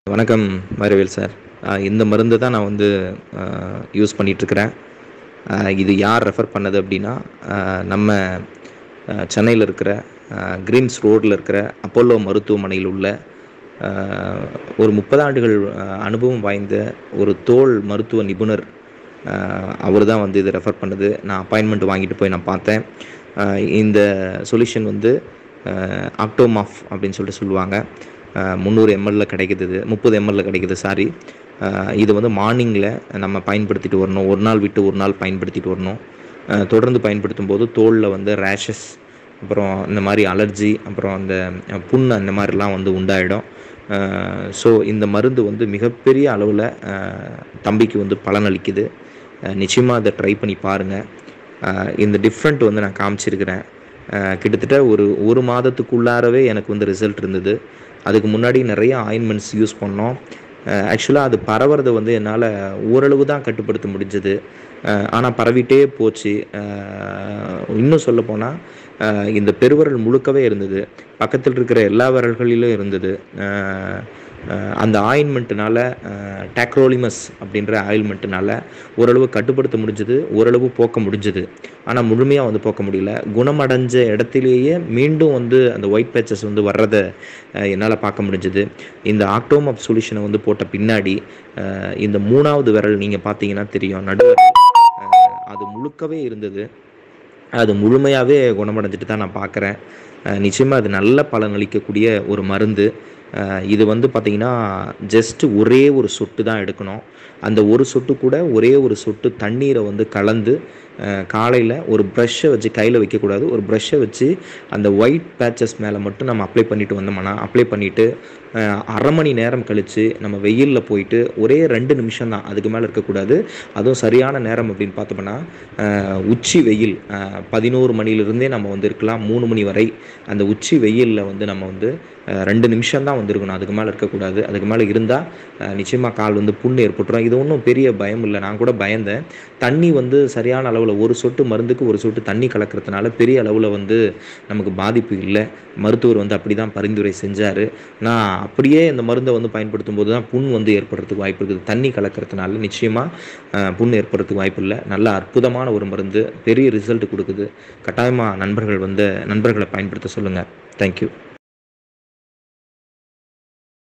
வணக்கம் மாரிவேல் சார் அஹ் இந்த மருந்து தான் நான் வந்து யூஸ் பண்ணிகிட்ருக்கிறேன் இது யார் ரெஃபர் பண்ணது அப்படின்னா அஹ் நம்ம சென்னையில் இருக்கிற கிரீன்ஸ் ரோடில் இருக்கிற அப்போலோ மருத்துவமனையில் உள்ள அஹ், ஒரு முப்பது ஆண்டுகள் அஹ், அனுபவம் வாய்ந்த ஒரு தோல் மருத்துவ நிபுணர் அவர் தான் வந்து இதை ரெஃபர் பண்ணது நான் அப்பாயின்மெண்ட் வாங்கிட்டு போய் நான் பார்த்தேன் அஹ், இந்த சொல்யூஷன் வந்து ஆக்டோமாஃப் அப்படின்னு சொல்லிட்டு சொல்லுவாங்க முந்நூறு எம்எல்ல கிடைக்குது இது முப்பது எம்எல்ல கிடைக்குது சாரி இது வந்து மார்னிங்கில் நம்ம பயன்படுத்திட்டு வரணும் ஒரு நாள் விட்டு ஒரு நாள் பயன்படுத்திட்டு வரணும் அஹ், தொடர்ந்து பயன்படுத்தும் போது தோலில் வந்து ரேஷஸ் அப்புறம் இந்த மாதிரி அலர்ஜி அப்புறம் அந்த அஹ், புண் அந்த மாதிரிலாம் வந்து உண்டாயிடும் ஸோ இந்த மருந்து வந்து மிகப்பெரிய அளவில் தம்பிக்கு வந்து பலனளிக்குது நிச்சயமாக அதை ட்ரை பண்ணி பாருங்கள் இந்த டிஃப்ரெண்ட் வந்து நான் காமிச்சிருக்கிறேன் அஹ், கிட்டத்தட்ட ஒரு ஒரு மாதத்துக்குள்ளாரவே எனக்கு வந்து ரிசல்ட் இருந்தது அதுக்கு முன்னாடி நிறைய ஆயின்மெண்ட்ஸ் யூஸ் பண்ணோம் ஆக்சுவலாக அது பரவுறதை வந்து என்னால் ஓரளவு தான் கட்டுப்படுத்த முடிஞ்சது ஆனால் பரவிட்டே போச்சு அஹ், இன்னும் சொல்லப்போனால் இந்த பெருவிரல் முழுக்கவே இருந்தது பக்கத்தில் இருக்கிற எல்லா விரல்களிலும் இருந்தது அஹ், அஹ், அந்த ஆயின்மெண்ட்டுனால டேக்ரோலிமஸ் அப்படின்ற ஆயில்மெண்ட்டுனால ஓரளவு கட்டுப்படுத்த முடிஞ்சது ஓரளவு போக்க முடிஞ்சது ஆனால் முழுமையாக வந்து போக்க முடியல குணமடைஞ்ச இடத்திலேயே மீண்டும் வந்து அந்த ஒயிட் பேச்சஸ் வந்து வர்றதை என்னால் பார்க்க முடிஞ்சது இந்த ஆக்டோமப் சொல்யூஷனை வந்து போட்ட பின்னாடி அஹ், இந்த மூணாவது விரல் நீங்கள் பார்த்தீங்கன்னா தெரியும் நடு அது முழுக்கவே இருந்தது அது முழுமையாகவே குணமடைஞ்சிட்டு தான் நான் பார்க்குறேன் நிச்சயமாக அது நல்ல பலனளிக்கக்கூடிய ஒரு மருந்து அஹ் இது வந்து பார்த்திங்கன்னா ஜஸ்ட்டு ஒரே ஒரு சொட்டு தான் எடுக்கணும் அந்த ஒரு சொட்டு கூட ஒரே ஒரு சொட்டு தண்ணீரை வந்து கலந்து காலையில் ஒரு ப்ரஷ்ஷை வச்சு கையில் வைக்கக்கூடாது ஒரு ப்ரஷ்ஷை வச்சு அந்த ஒயிட் பேச்சஸ் மேலே மட்டும் நம்ம அப்ளை பண்ணிட்டு வந்தோம்னா அப்ளை பண்ணிவிட்டு அரை மணி நேரம் கழித்து நம்ம வெயிலில் போயிட்டு ஒரே ரெண்டு நிமிஷம் தான் அதுக்கு மேலே இருக்கக்கூடாது அதுவும் சரியான நேரம் அப்படின்னு பார்த்தோம்னா அஹ், உச்சி வெயில் அஹ், பதினோரு மணிலிருந்தே நம்ம வந்து இருக்கலாம் மூணு மணி வரை அந்த உச்சி வெயிலில் வந்து நம்ம வந்து அஹ், ரெண்டு நிமிஷம் தான் வந்து இருக்கணும் அதுக்கு மேலே இருக்கக்கூடாது அதுக்கு மேலே இருந்தால் நிச்சயமாக கால் வந்து புண்ணு ஏற்பட்டுரும் இது ஒன்றும் பெரிய பயம் இல்லை நான் கூட பயந்தேன் தண்ணி வந்து சரியான அளவில் ஒரு சொட்டு மருந்துக்கு ஒரு சொட்டு தண்ணி கலக்கிறதுனால பெரிய அளவில் வந்து நமக்கு பாதிப்பு இல்லை மருத்துவர் வந்து அப்படி தான் பரிந்துரை செஞ்சார் நான் அப்படியே இந்த மருந்தை வந்து பயன்படுத்தும் போது தான் புண் வந்து ஏற்படுறதுக்கு வாய்ப்பு இருக்குது தண்ணி கலக்கிறதுனால நிச்சயமாக புண் ஏற்படுறதுக்கு வாய்ப்பு இல்லை நல்ல அற்புதமான ஒரு மருந்து பெரிய ரிசல்ட் கொடுக்குது கட்டாயமாக நண்பர்கள் வந்து நண்பர்களை பயன்படுத்த சொல்லுங்கள் தேங்க்யூ